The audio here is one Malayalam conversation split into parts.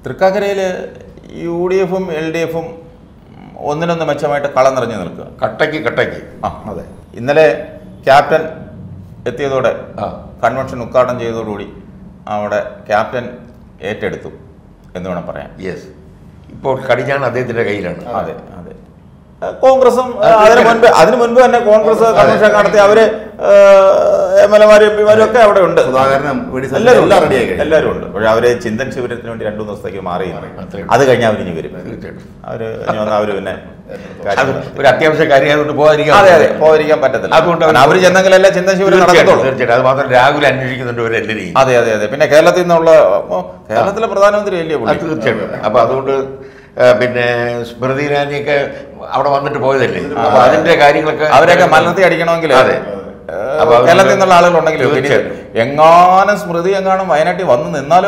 തൃക്കാക്കരയിൽ യു ഡി എഫും എൽ ഡി എഫും ഒന്നിനൊന്ന് മെച്ചമായിട്ട് കളം നിറഞ്ഞു നിൽക്കുക കട്ടയ്ക്ക് കട്ടയ്ക്ക് ആ അതെ ഇന്നലെ ക്യാപ്റ്റൻ എത്തിയതോടെ ആ കൺവെൻഷൻ ഉദ്ഘാടനം ചെയ്തതോടുകൂടി അവിടെ ക്യാപ്റ്റൻ ഏറ്റെടുത്തു എന്ന് വേണം പറയാൻ യെസ് ഇപ്പോൾ കടിഞ്ഞാൺ അദ്ദേഹത്തിന്റെ കയ്യിലാണ് അതെ അതെ കോൺഗ്രസും അതിന് മുൻപ് അതിന് മുൻപ് തന്നെ കോൺഗ്രസ് കൺവെൻഷൻ നടത്തി അവര് എം എൽ എമാരും എം പിമാരും ഒക്കെ അവിടെ ഉണ്ട് സുധാകരനും വി ഡി സതീശനും എല്ലാവരും എല്ലാം ഉണ്ട്. റെഡിയായി കഴിഞ്ഞു. എല്ലാവരും ഉണ്ട് പക്ഷെ അവര് ചിന്തൻ ശിബിരത്തിന് വേണ്ടി രണ്ടു മൂന്ന് ദിവസത്തേക്ക് മാറി അത്രേ ഉള്ളൂ. അത് കഴിഞ്ഞാൽ അവരിനി വരും തീർച്ചയായിട്ടും അവര് ഇനി വന്നാൽ അവര് പിന്നെ അത് കാര്യങ്ങൾ ഒരു അത്യാവശ്യ കാര്യമായതുകൊണ്ട് പോകാതിരിക്കാൻ അതെ അതെ പോകാതിരിക്കാൻ പറ്റത്തില്ല അതുകൊണ്ട് അവര് കാരണം അവര് ചെന്നെങ്കിലല്ലേ ചിന്തൻ ശിബിരം തീർച്ചയായിട്ടും നടക്കത്തുള്ളൂ തീർച്ചയായിട്ടും അത് മാത്രം രാഹുൽ അന്വേഷിക്കുന്നുണ്ട് ഇവരെല്ലാവരെയും അതെ അതെ അതെ പിന്നെ കേരളത്തിൽ നിന്നുള്ള ഓ, കേരളത്തിലെ പ്രധാനമന്ത്രി അല്ലേ അത് പുള്ളി തീർച്ചയായിട്ടും അപ്പൊ അതുകൊണ്ട് ആ, പിന്നെ സ്മൃതി ഇറാനിയൊക്കെ അവിടെ വന്നിട്ട് പോയതല്ലേ അപ്പൊ അതിന്റെ കാര്യങ്ങളൊക്കെ അവരെയൊക്കെ മലർത്തി അടിക്കണമെങ്കിൽ അതെ. ഏഹ്, അപ്പൊ അതുകൊണ്ട് കേരളത്തിൽ നിന്നുള്ള ആളുകളുണ്ടെങ്കിലും പിന്നെ തീർച്ചയായിട്ടും. എങ്ങാനും സ്മൃതി എങ്ങാനും വയനാട്ടിൽ വന്ന് നിന്നാലോ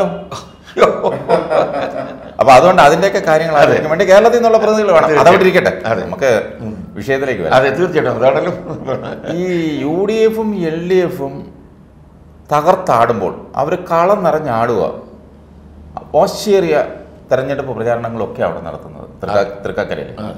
അപ്പൊ അതുകൊണ്ട് അതിന്റെയൊക്കെ കാര്യങ്ങൾ ആലോചിക്കാൻ വേണ്ടി കേരളത്തിൽ നിന്നുള്ള പ്രതിനിധികൾ വേണം തീർച്ചയായും. അതവിടെ ഇരിക്കട്ടെ അതെ. നമുക്ക് വിഷയത്തിലേക്ക് വരാം അതെ തീർച്ചയായിട്ടും അതാണല്ലോ ഈ യു ഡി എഫും എൽ ഡി എഫും തകർത്താടുമ്പോൾ അവർ കളം നിറഞ്ഞാടുക ഓശേറിയ തെരഞ്ഞെടുപ്പ് പ്രചാരണങ്ങളൊക്കെ അവിടെ നടത്തുന്നത് തൃക്ക- തൃക്കക്കരയിൽ അതെ.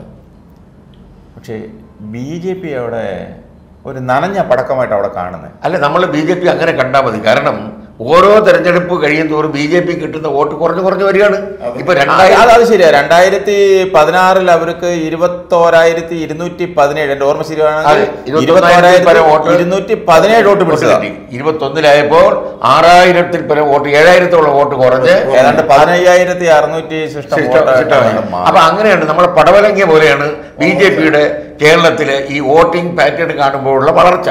പക്ഷേ ബി ജെ പി അവിടെ ഒരു നനഞ്ഞ പടക്കമായിട്ട് അവിടെ കാണുന്നത് അല്ല നമ്മൾ ബി ജെ പി അങ്ങനെ കണ്ടാൽ മതി കാരണം ഓരോ തെരഞ്ഞെടുപ്പ് കഴിയും തോറും ബി ജെ പി കിട്ടുന്ന വോട്ട് കുറഞ്ഞു കുറഞ്ഞു വരികയാണ് ഇപ്പൊ അത് രണ്ടായിരം അത് ശരിയാ രണ്ടായിരത്തി പതിനാറിൽ അവർക്ക് ഇരുപത്തോരായിരത്തി ഇരുന്നൂറ്റി പതിനേഴ് എന്റെ ഓർമ്മ അതെ, ശരിയാണെങ്കിൽ ഇരുപത്തൊന്നായിരത്തിൽ പരം വോട്ട് ഇരുന്നൂറ്റി പതിനേഴ് വോട്ട് വോട്ട് പിടിച്ചതാ കിട്ടി ഇരുപത്തൊന്നിലായപ്പോൾ ആറായിരത്തിൽ പരം വോട്ട് ഏഴായിരത്തോളം വോട്ട് കുറഞ്ഞ് ഏതാണ്ട് പതിനയ്യായിരത്തി അറുന്നൂറ്റി ശിഷ്ടം ശിഷ്ട- ശിഷ്ടമായി. വോട്ടാണ് അപ്പൊ അങ്ങനെയാണ് നമ്മുടെ പടവലങ്ങിയ പോലെയാണ് ബി ജെ പിയുടെ കേരളത്തിലെ ഈ വോട്ടിംഗ് പാറ്റേൺ കാണുമ്പോഴുള്ള വളർച്ച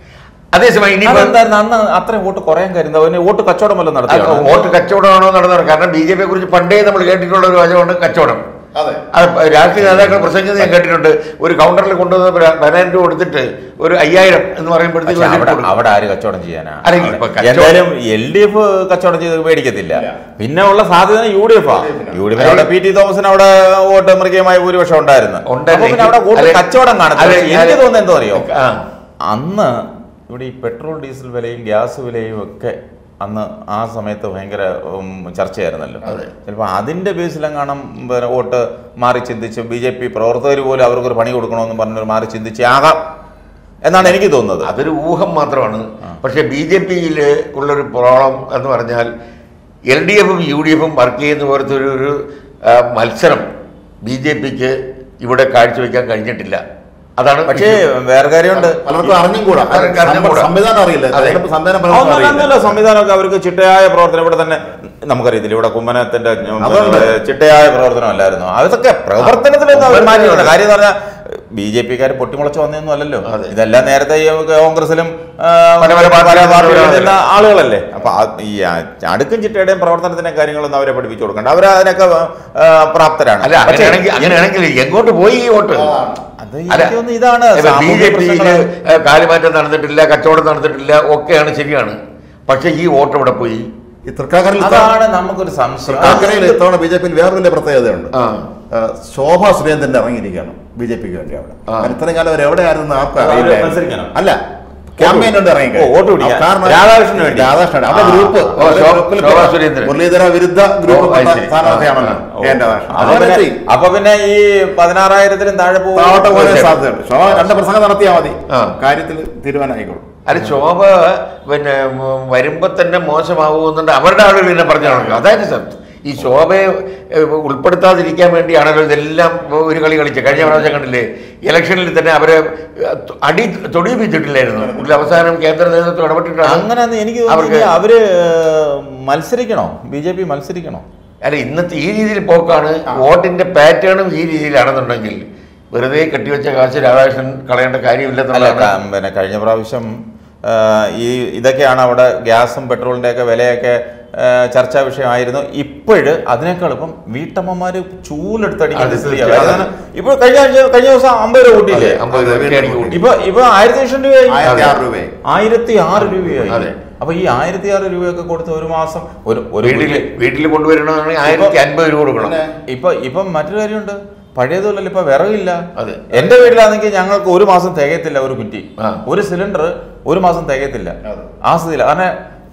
അതേസമയം ഇനി അതെന്തായിരുന്നു അന്ന് അത്രയും വോട്ട് കുറയാൻ കാര്യം അവന് വോട്ട് കച്ചവടം വല്ലതും നടത്തിയോ വോട്ട് കച്ചവടമാണോ നടന്നത് കാരണം ബി ജെ പിയെ കുറിച്ച് പണ്ടേ നമ്മൾ കേട്ടിട്ടുള്ള ഒരു വചനമുണ്ട് കച്ചവടം അതെ അത് രാഷ്ട്രീയ നേതാക്കൾ പ്രസംഗിച്ചത് ഞാൻ കേട്ടിട്ടുണ്ട് ഒരു കൗണ്ടറിൽ കൊണ്ടുവന്ന് പ- പതിനായിരം രൂപ കൊടുത്തിട്ട് ഒരു അയ്യായിരം എന്ന് പറയുമ്പോഴത്തേക്ക് പക്ഷേ വലിയ അവിടെ കൊടുക്കും. അവിടെ ആര് കച്ചവടം ചെയ്യാനാ അല്ല, അവിടെ ഇപ്പൊ കച്ചവടം- എന്തായാലും എൽ ഡി എഫ് കച്ചവടം ചെയ്ത് മേടിക്കത്തില്ല പിന്നെ ഉള്ള സാധ്യത യു ഡി എഫ് ആ യു ഡി എഫ് അവിടെ പി ടി തോമസിന് അവിടെ വോട്ട് മൃഗീയമായ ഭൂരിപക്ഷം ഉണ്ടായിരുന്നു ഉണ്ടല്ലേ? അപ്പൊ പിന്നെ അവിടെ വോട്ട് അല്ലെ- കച്ചവടം കാണത്തില്ല അല്ലെ- പക്ഷേ എനിക്ക് തോന്നുന്നത് എന്തോ അറിയോ ആ. അന്ന് ഇവിടെ ഈ പെട്രോൾ ഡീസൽ വിലയും ഗ്യാസ് വിലയും ഒക്കെ അന്ന് ആ സമയത്ത് ഭയങ്കര ഉം, ചർച്ചയായിരുന്നല്ലോ ചിലപ്പോൾ അതിന്റെ ബേസിലെങ്ങാണം പിന്നെ വോട്ട് മാറി ചിന്തിച്ച് ബി ജെ പി പ്രവർത്തകർ പോലും അവർക്കൊരു പണി കൊടുക്കണമെന്ന് പറഞ്ഞൊരു മാറി ചിന്തിച്ച് ആകാം എന്നാണ് എനിക്ക് തോന്നുന്നത് അതൊരു ഊഹം മാത്രമാണ് പക്ഷേ ബി ജെ പിയിൽ ഉള്ളൊരു പ്രോബ്ലം എന്ന് പറഞ്ഞാൽ എൽ ഡി എഫും യു ഡി എഫും വർക്ക് ചെയ്യുന്ന പോലത്തെ ഒരു ഒരു ആ, മത്സരം ബി ജെ പിക്ക് ഇവിടെ കാഴ്ചവെക്കാൻ കഴിഞ്ഞിട്ടില്ല അതാണ് പക്ഷേ വേറെ കാര്യമുണ്ട് പലർക്കും അറിഞ്ഞും കൂടാ പലർക്കും അറിഞ്ഞും കൂടാ. സംവിധാനം അറിയില്ല അതെ. തെരഞ്ഞെടുപ്പ് സംവിധാനം പലർക്കും അതൊന്നും അറിയില്ല അങ്ങനെയല്ല സംവിധാനമൊക്കെ അവർക്ക് ചിട്ടയായ പ്രവർത്തനം ഇവിടെ തന്നെ നമുക്കറിയത്തില്ല ഇവിടെ കുമ്മനത്തിന്റെ അതുണ്ട്. ചിട്ടയായ പ്രവർത്തനമല്ലായിരുന്നു അതൊക്കെ പ്രവർത്തനത്തിലൊന്നും അവർ മാറ്റിയിട്ടുണ്ട് കാര്യം എന്ന് പറഞ്ഞാൽ ബി ജെ പിക്കാർ പൊട്ടിമുളച്ച് വന്നതൊന്നും അല്ലല്ലോ അതെ. ഇതെല്ലാം നേരത്തെ ഈ കോൺഗ്രസിലും ആ, പല പല പല പാർട്ടികളിലും പാർട്ടികളിലും ഉള്ളവരല്ലേ. നിന്ന ആളുകളല്ലേ അപ്പൊ ആ- ഈ ആ അടുക്കും ചിട്ടയുടെയും പ്രവർത്തനത്തിന്റെയും കാര്യങ്ങളൊന്നും അവരെ പഠിപ്പിച്ചു കൊടുക്കണ്ട അവർ അതിനൊക്കെ ആ, പ്രാപ്തരാണ് അല്ല പക്ഷേ അങ്ങനെയാണെങ്കിൽ അങ്ങനെയാണെങ്കിൽ എങ്ങോട്ട് പോയി ഈ വോട്ട് അത് എനിക്ക് തോന്നുന്നു ഇതാണ് ബി സാമൂഹ്യ ജെ പിയിൽ പ്രശ്നങ്ങള്. കാലുമാറ്റം നടന്നിട്ടില്ല കച്ചവടം നടന്നിട്ടില്ല ഒക്കെയാണ് ശരിയാണ് പക്ഷേ ഈ വോട്ട് ഇവിടെ പോയി ഈ തൃക്കാക്കരയിൽ അതാണ് നമുക്കൊരു സംശയം തൃക്കാക്കരയിൽ ഇത്തവണ ബി ജെ പിയിൽ വേറെ വലിയ പ്രത്യേകതയുണ്ട് ആ. ആ, ശോഭാ സുരേന്ദ്രൻ ഇറങ്ങിയിരിക്കുകയാണ് ബി ജെ പിക്ക് വേണ്ടി അവിടെ ആ. കാരണം ഇത്രയും കാലം അവർ എവിടെയായിരുന്നു ആർക്കും അവര് അറിയില്ല മത്സരിക്കണം. അല്ല ക്യാമ്പയിൻ ഉണ്ട് ഇറങ്ങി ഓ, വോട്ട് പിടിക്കാൻ. രാധാകൃഷ്ണന് വേണ്ടി. രാധാകൃഷ്ണൻ അവിടെ ആ. ഗ്രൂപ്പ് ഓ, ശോ- ശോഭാ സുരേന്ദ്രൻ. മുരളീധര വിരുദ്ധ ഗ്രൂപ്പ് ഓ, അത് ശരി. സ്ഥാനാർത്ഥിയാണല്ലോ ഓ. കെ എൻ രാധാകൃഷ്ണൻ അപ്പൊ അങ്ങനെ പിന്നെ- ചെയ്യും. അപ്പൊ പിന്നെ ഈ പതിനാറായിരത്തിലും താഴെ പോകും താഴോട്ട് പോകാൻ തീർച്ചയായും. സാധ്യതയുണ്ട് ശോഭ രണ്ട് പ്രസംഗം നടത്തിയാൽ മതി ആ. കാര്യത്തിൽ തീരുമാനമായിക്കോളും അല്ല ശോഭ പിന്നെ ഉം, വരുമ്പോ തന്നെ മോശമാകുന്നുണ്ട് അവരുടെ ആളുകൾ ഇതിനെ പറഞ്ഞു നടക്കും അതായത് സർ ഈ ശോഭയെ ഏഹ്, ഉൾപ്പെടുത്താതിരിക്കാൻ വേണ്ടിയാണല്ലോ ഇതെല്ലാം ഒരു കളി കളിച്ചത് കഴിഞ്ഞ പ്രാവശ്യം കണ്ടില്ലേ ഇലക്ഷനിൽ തന്നെ അവരെ ഏഹ്, അടി തൊടിയിപ്പിച്ചിട്ടില്ലായിരുന്നു ഇതിൽ അവസാനം കേന്ദ്ര നേതൃത്വം ഇടപെട്ടിട്ടാണ് അങ്ങനെ എനിക്ക് അവർക്ക് തോന്നുന്നു അവര് മത്സരിക്കണോ ബി ജെ പി മത്സരിക്കണോ അല്ല ഇന്നത്തെ ഈ രീതിയിൽ പോക്കാണ് വോട്ടിന്റെ പാറ്റേണും ഈ രീതിയിലാണെന്നുണ്ടെങ്കിൽ വെറുതെ കെട്ടിവെച്ച കാശ് രാധാകൃഷ്ണൻ കളയേണ്ട അല്ല കാര്യമില്ലെന്നുള്ളതാണ് ക- പിന്നെ കഴിഞ്ഞ പ്രാവശ്യം ആ, ഈ ഇതൊക്കെയാണ് അവിടെ ഗ്യാസും പെട്രോളിന്റെ ഒക്കെ വിലയൊക്കെ ആ, ചർച്ചാ വിഷയമായിരുന്നു ഇപ്പോഴ് അതിനേക്കാൾ ഇപ്പം വീട്ടമ്മമാര് ചൂലെടുത്തടിക്കുന്ന അത് സ്ഥിതിയാണ്. തീർച്ചയായും. കാരണം ഇപ്പൊ കഴിഞ്ഞ ആഴ്ച കഴിഞ്ഞ ദിവസം അമ്പത് രൂപ കൂട്ടിയില്ലേ അതെ, അമ്പത് അതെ, രൂപയ്ക്ക് അടിക്ക് കൂട്ടി. ഇപ്പൊ ഇപ്പൊ ആയിരത്തി ലക്ഷം രൂപയായി ആയിരത്തി ആറ് രൂപയായി ആയിരത്തി ആറ് രൂപയായി അതെ. അപ്പൊ ഈ ആയിരത്തി ആറ് രൂപയൊക്കെ കൊടുത്ത് ഒരു മാസം ഒരു ഒരു വീട്ടിൽ വീട്ടിൽ കൊണ്ടുവരണമെങ്കിൽ ആയിരത്തി അൻപത് രൂപ കൊടുക്കണം ഇപ്പൊ ഇപ്പം മറ്റൊരു കാര്യമുണ്ട് പഴയതുപോലെ ഇപ്പൊ വിറകില്ല അതെ. എന്റെ വീട്ടിലാണെങ്കിൽ ഞങ്ങൾക്ക് ഒരു മാസം തികയത്തില്ല ഒരു കുറ്റി ആ. ഒരു സിലിണ്ടർ ഒരു മാസം തികയത്തില്ല അതെ. ആ സ്ഥിതിയില്ല കാരണം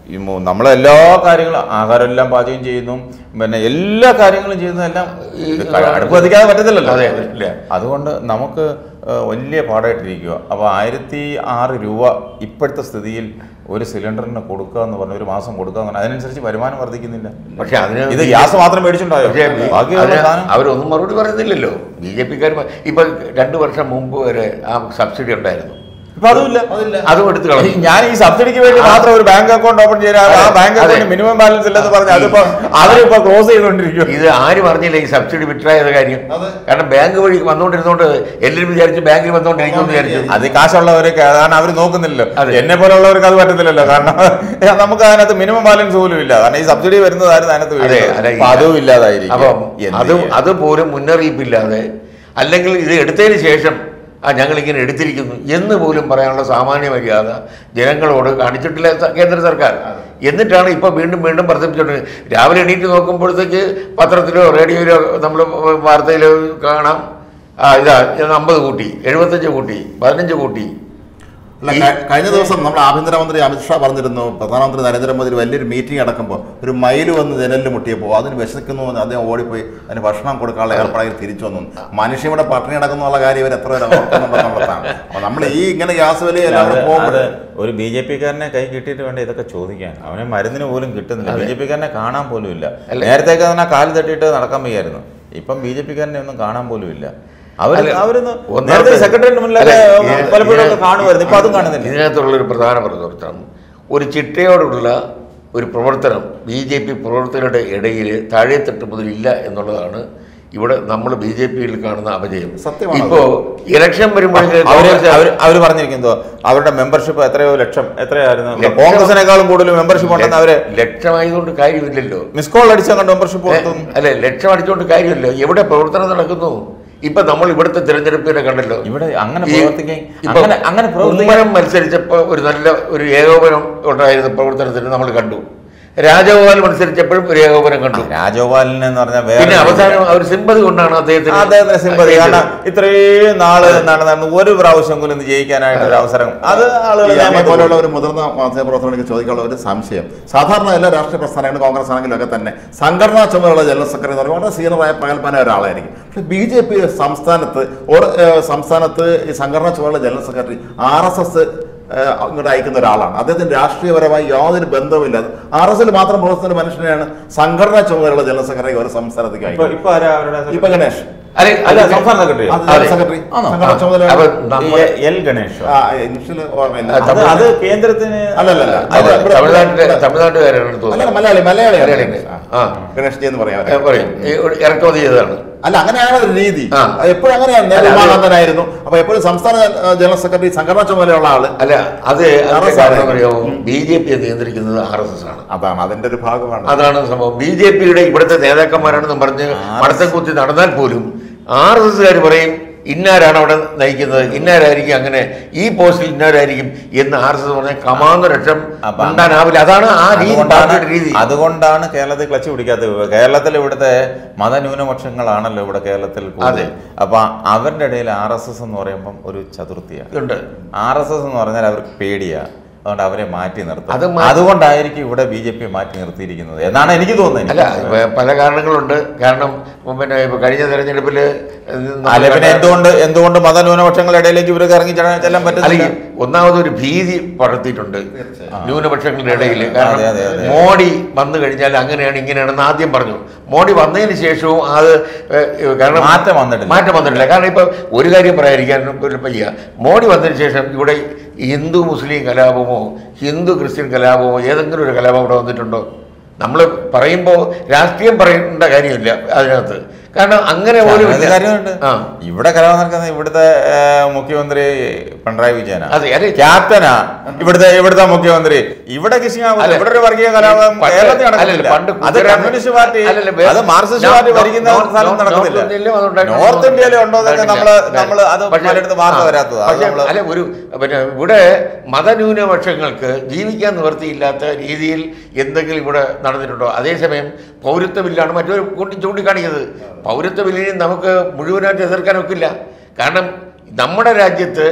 ഈ മു- നമ്മളെല്ലാ കാര്യങ്ങളും ആഹാരം എല്ലാം പാചകം ചെയ്യുന്നു പിന്നെ എല്ലാ കാര്യങ്ങളും ചെയ്യുന്നതെല്ലാം ഇത് ക- അടുപ്പ് കത്തിക്കാതെ പറ്റത്തില്ലല്ലോ അതെ, അതെ, ഇല്ല. അതുകൊണ്ട് നമുക്ക് ഏഹ്, വലിയ പാടായിട്ടിരിക്കുക അപ്പോൾ ആയിരത്തി ആറ് രൂപ ഇപ്പോഴത്തെ സ്ഥിതിയിൽ ഒരു സിലിണ്ടറിന് കൊടുക്കുക എന്ന് പറഞ്ഞ ഒരു മാസം കൊടുക്കുക എന്ന് പറഞ്ഞാൽ അതിനനുസരിച്ച് വരുമാനം വർദ്ധിക്കുന്നില്ല പക്ഷെ അതിന് ഇത് ഗ്യാസ് മാത്രം മേടിച്ചിട്ടുണ്ടായോ പക്ഷേ ബാക്കിയുള്ള അതിന് സാധനം അവരൊന്നും മറുപടി പറയുന്നില്ലല്ലോ ബി ജെ പിക്കാർ ഇപ്പൊ രണ്ടു വർഷം മുമ്പ് വരെ ആ സബ്സിഡി ഉണ്ടായിരുന്നു ഇപ്പൊ അതുമില്ല അതും എടുത്തു കളഞ്ഞു ഞാൻ ഈ സബ്സിഡിക്ക് വേണ്ടി മാത്രം ഒരു ബാങ്ക് അക്കൗണ്ട് ഓപ്പൺ ചെയ്യാൻ ആ അതെ, ബാങ്ക് അതെ. അക്കൗണ്ട് മിനിമം ബാലൻസ് ഇല്ലെന്ന് പറഞ്ഞു അതിപ്പോ അവരിപ്പോ ക്ലോസ് ചെയ്തുകൊണ്ടിരിക്കും ഇത് ആര് പറഞ്ഞില്ല ഈ സബ്സിഡി വിട്രായത് കാര്യം അതെ. കാരണം ബാങ്ക് വഴി വന്നുകൊണ്ടിരുന്നോണ്ട് എല്ലാവരും വിചാരിച്ചു ബാങ്കിൽ വന്നുകൊണ്ടിരിക്കുമെന്ന് വിചാരിച്ചു അത് കാശുള്ളവർക്ക് കാരണം അവർ നോക്കുന്നില്ലല്ലോ അതെ. എന്നെ പോലുള്ളവർക്ക് അത് പറ്റത്തില്ലല്ലോ കാരണം നമുക്ക് അതിനകത്ത് മിനിമം ബാലൻസ് പോലും ഇല്ല കാരണം ഈ സബ്സിഡി വരുന്നതായിരുന്നു അതിനകത്ത് അതെ വീഴുന്നത്. അല്ല, അപ്പൊ അതും ഇല്ലാതായിരിക്കും അപ്പം എന്ത് അത് ചെയ്യാൻ? അതുപോലും മുന്നറിയിപ്പില്ലാതെ അല്ലെങ്കിൽ ഇത് എടുത്തതിന് ശേഷം ആ ഞങ്ങൾ ഇങ്ങനെ എടുത്തിരിക്കുന്നു എന്ന് പോലും പറയാനുള്ള സാമാന്യ മര്യാദ ജനങ്ങളോട് കാണിച്ചിട്ടില്ല സ- കേന്ദ്ര സർക്കാർ എന്നിട്ടാണ് ഇപ്പോൾ വീണ്ടും വീണ്ടും പ്രദർശിപ്പിച്ചോണ്ട് രാവിലെ എണീറ്റ് നോക്കുമ്പോഴത്തേക്ക് പത്രത്തിലോ റേഡിയോയിലോ നമ്മൾ വാർത്തയിലോ കാണാം ആ ഇതാ അമ്പത് കൂട്ടി എഴുപത്തഞ്ച് കൂട്ടി പതിനഞ്ച് കൂട്ടി അല്ല ക- കഴിഞ്ഞ ദിവസം നമ്മുടെ ആഭ്യന്തരമന്ത്രി അമിത്ഷാ പറഞ്ഞിരുന്നു പ്രധാനമന്ത്രി നരേന്ദ്രമോദി ഒരു വലിയൊരു മീറ്റിംഗ് അടക്കുമ്പോൾ ഒരു മയിൽ വന്ന് ജനലിൽ മുട്ടിയപ്പോൾ അതിന് വിശക്കുന്നു എന്ന് അദ്ദേഹം ഓടിപ്പോയി അതിന് ഭക്ഷണം കൊടുക്കാനുള്ള ഏർപ്പാടിൽ തിരിച്ചു വന്നു മനുഷ്യ ഇവിടെ പട്ടിണി അടക്കുന്നുള്ള കാര്യം ഇവർ എത്ര പേര് ഓർക്കുന്നുണ്ടെന്നുള്ളതാണ് അപ്പോൾ നമ്മൾ ഈ ഇങ്ങനെ ഗ്യാസ് വില എല്ലാം അത് കൂടെ പോകുമ്പോൾ അത് ഒരു ബി ജെ പിക്കാരനെ കൈ കിട്ടിയിട്ട് വേണ്ട ഇതൊക്കെ ചോദിക്കാൻ അവനെ മരുന്നിന് പോലും കിട്ടുന്നില്ല ബി ജെ പിക്കാരനെ കാണാൻ പോലും ഇല്ല നേരത്തേക്ക് തന്നെ കാല് തട്ടിയിട്ട് നടക്കാൻ വയ്യായിരുന്നു ഇപ്പം ബി ജെ പിക്കാരനെ ഒന്നും കാണാൻ പോലും ഇല്ല അവർ അല്ല, അവരൊന്ന് ഒന്നാമത്തെ- നേരത്തെ സെക്രട്ടറിയുടെ മുന്നിലൊക്കെ അല്ല, ഇത് പലപ്പോഴും ഒക്കെ ഇതിനകത്ത് കാണുമായിരുന്നു ഇപ്പൊ അതും കാണുന്നില്ല ഇതിനകത്തുള്ള ഒരു പ്രധാന പ്രവർത്തനം ഒരു ചിട്ടയോടുള്ള ഒരു പ്രവർത്തനം ബി ജെ പി പ്രവർത്തകരുടെ ഇടയിൽ താഴെത്തട്ട് മുതൽ ഇല്ല എന്നുള്ളതാണ് ഇവിടെ നമ്മൾ ബി ജെ പിയിൽ കാണുന്ന അപജയം സത്യമാണത്. ഇപ്പോ ഇലക്ഷൻ വരുമ്പോഴേക്ക് അവര് കോൺഗ്രസ് അവര് അവര് പറഞ്ഞിരിക്കുന്നതോ അവരുടെ മെമ്പർഷിപ്പ് എത്രയോ ലക്ഷം എത്രയായിരുന്നു ലക്ഷം- കോൺഗ്രസിനേക്കാളും കൂടുതൽ മെമ്പർഷിപ്പ് ഉണ്ടെന്ന് അവര് ലക്ഷമായതുകൊണ്ട് കാര്യമില്ലല്ലോ മിസ് കോൾ അടിച്ചാൽ കണ്ട് മെമ്പർഷിപ്പ് കൊടുത്തു അല്ലെ ലക്ഷം അടിച്ചുകൊണ്ട് കാര്യമില്ല എവിടെ പ്രവർത്തനം നടക്കുന്നു ഇപ്പൊ നമ്മൾ ഇവിടുത്തെ തിരഞ്ഞെടുപ്പിനെ കണ്ടല്ലോ ഇവിടെ അങ്ങനെ ഈ- പ്രവർത്തിക്കാൻ ഇപ്പൊ അങ്ങനെ അങ്ങനെ പ്രവർത്തിക്കാൻ ഉമ്മനം മത്സരിച്ചപ്പോ ഒരു നല്ല ഒരു ഏകോപനം ഉണ്ടായിരുന്ന പ്രവർത്തനത്തിന് നമ്മൾ കണ്ടു രാജഗോപാൽ മത്സരിച്ചപ്പോഴും ഒരു ഏകോപനം കണ്ടു രാജഗോപാലിനെ എന്ന് പറഞ്ഞാൽ പിന്നെ വേറെ അവസാനം അവർ സിമ്പതി കൊണ്ടാണ് അദ്ദേഹത്തിന് അദ്ദേഹത്തിന് സിമ്പതി ചെയ്തത്. കാരണം ഇത്രയും നാള് എന്താണ് നടന്ന് ഒരു പ്രാവശ്യം പോലും ഇത് ജയിക്കാനായിട്ട് ഒരു അവസരം അത് ആളുകൾ ഈ ഞാൻ നമ്മെ മൊത്തം പോലെയുള്ള ഒരു മുതിർന്ന മാധ്യമപ്രവർത്തകർക്ക് ചോദിക്കാനുള്ള ഒരു സംശയം സാധാരണ എല്ലാ രാഷ്ട്രീയ പ്രസ്ഥാനങ്ങളും കോൺഗ്രസ് ആണെങ്കിലും ഒക്കെ തന്നെ സംഘടനാ ചുമതലയുള്ള ജനറൽ സെക്രട്ടറി എന്ന് പറയുമ്പോൾ വളരെ സീനിയറായ പകൽപ്പന ഒരാളായിരിക്കും പക്ഷേ ബി ജെ പി സംസ്ഥാനത്ത് ഓർ ഏഹ് സംസ്ഥാനത്ത് ഈ സംഘടനാ ചുമതലയുള്ള general secretary R S S ഇങ്ങോട്ട് അയക്കുന്ന ഒരാളാണ് അദ്ദേഹത്തിന് രാഷ്ട്രീയപരമായി യാതൊരു ബന്ധവുമില്ല ആർ എസ് എൽ മാത്രം പ്രവർത്തിക്കുന്ന മനുഷ്യനെയാണ് സംഘടനാ ചുമതലയുള്ള ജനറൽ സെക്രട്ടറി ഒരു സംസ്ഥാനത്തേക്ക് ഇപ്പൊ അയക്കുന്നത് ഇപ്പൊ ആരാ അവരുടെ ഇപ്പൊ ഗണേഷ് അല്ലെ അല്ല സംസ്ഥാന സെക്രട്ടറി അത് ജനറൽ സെക്രട്ടറി ആണോ? സംഘടനാ ചുമതല അപ്പൊ നമ്മൾ എൽ ഗണേഷ് ആ, ഇനിഷ്യൽ ഓർമ്മയില്ല അത് അത് കേന്ദ്രത്തിന് അല്ലല്ലല്ല. അത് ഇവിടെ- തമിഴ്നാട്ടിലെ തമിഴ്നാട്ടുകാരാണ് അല്ല തോന്നുന്നത് മലയാളി മലയാളിയാണ് മലയാളിയാണ്. ആ. ഗണേഷ് ജി എന്ന് പറയാം ഞാൻ പറയും ഈ ഒരു ഇറക്കുമതി ചെയ്തതാണ് അല്ല അങ്ങനെയാണ് ഒരു രീതി ആ. എപ്പോഴും അങ്ങനെയാണ് അല്ല, അത് ഉമാനന്ദനായിരുന്നു അപ്പൊ എപ്പോഴും സംസ്ഥാന ഏഹ്, ജനറൽ സെക്രട്ടറി സംഘടനാ ചുമതലയുള്ള ആള് അല്ല അത് അതിന്റെ RSS കാരണം ആണ്. അറിയാമോ ബി ജെ പിയെ നിയന്ത്രിക്കുന്നത് ആർ എസ് എസ് ആണ് അതാണ് അതിന്റെ ഒരു ഭാഗമാണ് അതാണ് സംഭവം ബി ജെ പിയുടെ ഇവിടുത്തെ നേതാക്കന്മാരാണെന്ന് പറഞ്ഞ് മടത്തം കുത്തി നടന്നാൽ പോലും ആർ എസ് എസ്സുകാർ പറയും ഇന്നാരാണ് അവിടെ നയിക്കുന്നത് ഇന്നാരായിരിക്കും അങ്ങനെ ഈ പോസ്റ്റിൽ ഇന്നാരായിരിക്കും എന്ന് ആർ എസ് എസ് പറഞ്ഞ കമാന്ന രക്ഷം അപ്പൊ ഉണ്ടാനാവില്ല അതാണ് ആ രീതി അതുകൊണ്ടാണ് പാർട്ടിയുടെ രീതി അതുകൊണ്ടാണ് കേരളത്തിൽ ക്ലച്ച് പിടിക്കാത്തത് കേരളത്തിൽ ഇവിടുത്തെ മതന്യൂനപക്ഷങ്ങളാണല്ലോ ഇവിടെ കേരളത്തിൽ കൂടുതൽ അതെ. അപ്പൊ അവരുടെ ഇടയിൽ ആർ എസ് എസ് എന്ന് പറയുമ്പം ഒരു ചതുർത്ഥിയാണ് ഉണ്ട് ആർ എസ് എസ് എന്ന് പറഞ്ഞാൽ അവർക്ക് പേടിയാ അതുകൊണ്ട് അവരെ മാറ്റി നിർത്തും അത് മാ- അതുകൊണ്ടായിരിക്കും ഇവിടെ ബി ജെ പി മാറ്റി നിർത്തിയിരിക്കുന്നത് എന്നാണ് എനിക്ക് തോന്നുന്നത് അല്ല വേ- പല കാരണങ്ങളുണ്ട് കാരണം പിന്നെ ഇപ്പൊ കഴിഞ്ഞ തെരഞ്ഞെടുപ്പിൽ അല്ല പിന്നെ എന്തുകൊണ്ട് എന്തുകൊണ്ട് മതന്യൂനപക്ഷങ്ങളുടെ ഇടയിലേക്ക് ഇവർക്ക് ഇറങ്ങി ചെല്ലാൻ ചെല്ലാൻ പറ്റുന്നില്ല അല്ലെങ്കിൽ ഒന്നാമത് ഒരു ഭീതി പടർത്തിയിട്ടുണ്ട് ന്യൂനപക്ഷങ്ങളുടെ ഇടയിൽ കാരണം അതെ, അതെ, അതെ. മോഡി വന്നു കഴിഞ്ഞാൽ അങ്ങനെയാണ് ഇങ്ങനെയാണെന്ന് ആദ്യം പറഞ്ഞു മോഡി വന്നതിന് ശേഷവും അത് ഏഹ്, കാരണം മാറ്റം വന്നിട്ടില്ല. മാറ്റം വന്നിട്ടില്ല കാരണം ഇപ്പൊ ഒരു കാര്യം പറയാതിരിക്കാൻ ഒരു വയ്യ മോഡി വന്നതിന് ശേഷം ഇവിടെ ഹിന്ദു മുസ്ലിം കലാപമോ ഹിന്ദു ക്രിസ്ത്യൻ കലാപമോ ഏതെങ്കിലും ഒരു കലാപം ഇവിടെ വന്നിട്ടുണ്ടോ നമ്മൾ പറയുമ്പോൾ രാഷ്ട്രീയം പറയേണ്ട കാര്യമില്ല അതിനകത്ത് കാരണം അങ്ങനെ പോലും ഒരു ഇല്ല. കാര്യമുണ്ട് ആ ഇവിടെ കലാപം നടക്കുന്ന ഇവിടുത്തെ ഏഹ്, മുഖ്യമന്ത്രി പിണറായി വിജയനാ അതെ, അതെ. ക്യാപ്റ്റനാ ഇവിടുത്തെ ഇവിടുത്തെ മുഖ്യമന്ത്രി ഇവിടെ കിഷിങ്ങാകും അല്ല, ഇവിടെ ഒരു വർഗീയ കലാപം പണ്ട് കേരളത്തിൽ അല്ലല്ല, നടക്കുന്നില്ല പണ്ട് അത് ഗുജറാത്ത് കമ്മ്യൂണിസ്റ്റ് പാർട്ടി അല്ലല്ല, വേ- അത് മാർക്സിസ്റ്റ് നോ- പാർട്ടി നോ- ഭരിക്കുന്ന നോ- സ്ഥലം നോ- നടക്കുന്നില്ല നോർത്ത് ഇന്ത്യയിലും അതുണ്ടായിട്ടുണ്ട്. നോർത്ത് ഇന്ത്യയിൽ ഉണ്ടോ എന്നൊക്കെ നമ്മള് ഉണ്ടായിട്ടില്ല. നമ്മള് അത് പക്ഷേ- പലയിടത്ത് വാർത്ത ആ, വരാത്തത് അത് പക്ഷേ നമ്മള് അല്ല ഒരു പിന്നെ ഇവിടെ മതന്യൂനപക്ഷങ്ങൾക്ക് ജീവിക്കാൻ നിവർത്തിയില്ലാത്ത രീതിയിൽ എന്തെങ്കിലും ഇവിടെ നടന്നിട്ടുണ്ടോ അതേസമയം പൗരത്വ ബില്ലാണ് മറ്റൊരു കൂട്ടി ചൂണ്ടിക്കാണിക്കുന്നത് പൗരത്വ ബില്ലിനെ നമുക്ക് മുഴുവനായിട്ട് എതിർക്കാൻ ഒക്കില്ല കാരണം നമ്മുടെ രാജ്യത്ത്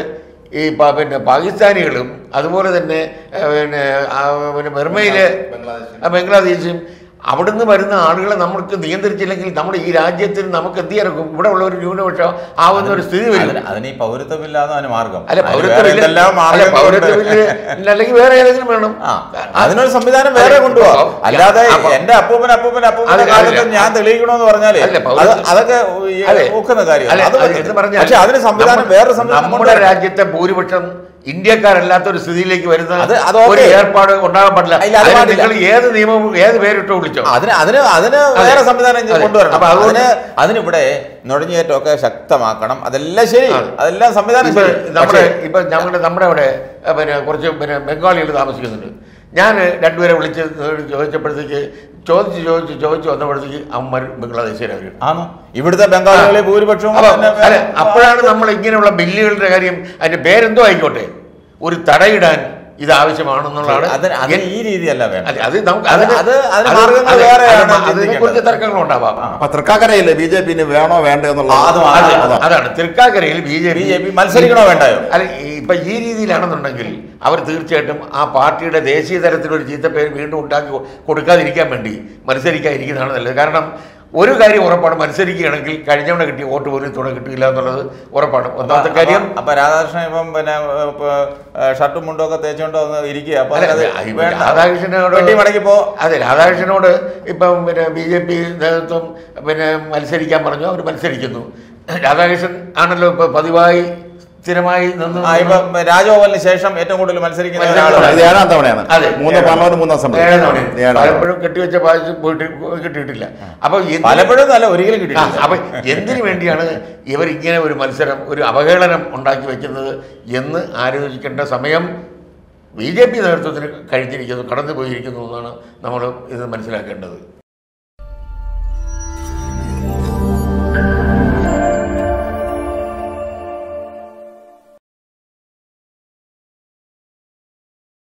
ഈ പ- പിന്നെ പാകിസ്ഥാനികളും അതുപോലെ തന്നെ ഏ, പിന്നെ ആ, പിന്നെ ബർമയിലെ ആ, ബംഗ്ലാദേശും അവിടുന്ന് വരുന്ന ആളുകളെ നമുക്ക് നിയന്ത്രിച്ചില്ലെങ്കിൽ നമ്മുടെ ഈ രാജ്യത്തിന് നമുക്ക് എന്ത് ചെയ്യാൻ ഇവിടെ ഉള്ള ഒരു ന്യൂനപക്ഷം ആവുന്ന ഒരു സ്ഥിതി വരും അതിന് അതിന് ഈ പൗരത്വമില്ലാതെ അതിന് മാർഗം അല്ല അതിന് പൗരത്വ വേറെ ബില്ല് എന്തെല്ലാം അല്ല മാർഗ്ഗങ്ങളുണ്ട്. പൗരത്വ ബില്ല് അല്ലെങ്കിൽ വേറെ ഏതെങ്കിലും വേണം ആ അതിനൊരു സംവിധാനം വേറെ അതെ, കൊണ്ടുപോകാം അപ്പൊ- അല്ലാതെ അപ്പൊ- എന്റെ അപ്പൂപ്പൻ അപ്പൂപ്പൻ അപ്പൂപ്പന്റെ അതെ, കാലത്ത് അല്ല. ഞാൻ തെളിയിക്കണമെന്ന് പറഞ്ഞാല് അല്ല, അത് പൗരത്വ- അതൊക്കെ ഈ അതെ. ഊക്കുന്ന കാര്യം അല്ല, അത് അത് എന്ന് പറഞ്ഞാൽ പക്ഷെ അതിന് സംവിധാനം നമ്മ- വേറെ സംവിധാനം നമ്മുടെ കൊണ്ടുവരണം. രാജ്യത്തെ ഭൂരിപക്ഷം ഇന്ത്യക്കാരല്ലാത്ത ഒരു സ്ഥിതിയിലേക്ക് വരുന്ന അത് അത് ഒരു ഓക്കേ. ഏർപ്പാട് ഉണ്ടാകാൻ പാടില്ല ഇല്ല, അത് അതിന് പാടില്ല. നിങ്ങൾ ഏത് നിയമവും ഏത് പേരിട്ടോ വിളിച്ചോ അതിന് അതിന് അതിന് അതെ. വേറെ സംവിധാനം അതെ. കൊണ്ടുവരണം അപ്പൊ അതുകൊണ്ട് അതിന് അതിനിവിടെ നുഴഞ്ഞേറ്റമൊക്കെ ശക്തമാക്കണം അതെല്ലാം ശരി അതെ. അതെല്ലാം സംവിധാനം ഇപ്പൊ ശരി നമ്മുടെ പക്ഷേ ഇപ്പൊ ഞങ്ങളുടെ നമ്മുടെ അവിടെ ഏ, പിന്നെ കുറച്ച് പിന്നെ ബംഗാളികൾ താമസിക്കുന്നുണ്ട് ഞാൻ രണ്ടുപേരെ വിളിച്ച് ചോദിച്ചപ്പോഴത്തേക്ക് ചോദിച്ച് ചോദിച്ച് ചോദിച്ച് വന്നപ്പോഴത്തേക്ക് അമ്മ ബംഗ്ലാദേശിലെ അവർ ആണോ ഇവിടുത്തെ ബംഗാളികളെ ഭൂരിപക്ഷവും അപ്പൊ തന്നെ അല്ല അപ്പോഴാണ് നമ്മൾ ഇങ്ങനെയുള്ള ബില്ലുകളുടെ കാര്യം അതിന്റെ പേരെന്തോ ആയിക്കോട്ടെ ഒരു തടയിടാൻ ഇത് ആവശ്യമാണെന്നുള്ളതാണ് അതിന് അതിന് ഈ രീതിയല്ല വേണം അല്ല, അത് നമുക്ക് അത് അതിന് അത് അതിന് അത് മാർഗ്ഗങ്ങൾ അതെ, വേറെയാണ് അത് അതിനെ കുറിച്ച് ചിന്തിക്കേണ്ടത്. തർക്കങ്ങളുണ്ടാവാം അപ്പൊ തൃക്കാക്കരയില്ലേ ബി ജെ പിന് വേണോ വേണ്ടോ എന്നുള്ള അതും അതെ, അതാണ്. അതാണ് തൃക്കാക്കരയിൽ B J B J P മത്സരിക്കണോ വേണ്ടായോ? അല്ല ഈ- ഇപ്പൊ ഈ രീതിയിലാണെന്നുണ്ടെങ്കിൽ അവർ തീർച്ചയായിട്ടും ആ പാർട്ടിയുടെ ദേശീയ തലത്തിലൊരു ചീത്തപ്പേര് വീണ്ടും ഉണ്ടാക്കി കൊ- കൊടുക്കാതിരിക്കാൻ വേണ്ടി മത്സരിക്കാതിരിക്കുന്നതാണ് നല്ലത് കാരണം ഒരു കാര്യം ഉറപ്പാണ് മത്സരിക്കുകയാണെങ്കിൽ കഴിഞ്ഞവണ കിട്ടിയ വോട്ട് പോലും തുണ കിട്ടില്ല എന്നുള്ളത് ഉറപ്പാണ് ഒന്നാമത്തെ കാര്യം അപ്പൊ- അപ്പൊ രാധാകൃഷ്ണൻ ഇപ്പം പിന്നെ ഇപ്പൊ, ഏ, ഷർട്ടും മുണ്ടും ഒക്കെ തേച്ചുകൊണ്ട് വന്ന് ഇരിക്കുക അപ്പൊ അല്ല, അത് ഈ വേണ്ട. രാധാകൃഷ്ണനോട് വെട്ടി മടക്കി പോ അതെ രാധാകൃഷ്ണനോട് ഇപ്പം പിന്നെ ബി ജെ പി നേതൃത്വം പിന്നെ മത്സരിക്കാൻ പറഞ്ഞു അവർ മത്സരിക്കുന്നു രാധാകൃഷ്ണൻ ആണല്ലോ ഇപ്പൊ പതിവായി സ്ഥിരമായി നിന്ന് ആ ഇപ്പൊ രാജഗോപാലിന് ശേഷം ഏറ്റവും കൂടുതൽ മത്സരിക്കുന്ന മത്സരിക്കുന്ന ഒരാളാണ് ഇത് ഏഴാം തവണയാണ് അതെ. മൂന്ന് പാർലമെന്റ് മൂന്നാം അസംബ്ലി ഏഴാം തവണയാണ്. ഏഴാം തവണ. പലപ്പോഴും കെട്ടിവെച്ച പായസം പോയിട്ട് കിട്ടിയിട്ടില്ല അപ്പൊ എന്ത്- പലപ്പോഴും നല്ല ഒരിക്കലും ആ, കിട്ടിയിട്ടില്ല അപ്പൊ എന്തിനു വേണ്ടിയാണ് ഇവർ ഇങ്ങനെ ഒരു മത്സരം ഒരു അവഹേളനം ഉണ്ടാക്കി വെക്കുന്നത് എന്ന് ആലോചിക്കേണ്ട സമയം ബി ജെ പി നേതൃത്വത്തിന് കഴിഞ്ഞിരിക്കുന്നു കടന്നു പോയിരിക്കുന്നു എന്നാണ് നമ്മൾ ഇത് മനസ്സിലാക്കേണ്ടത്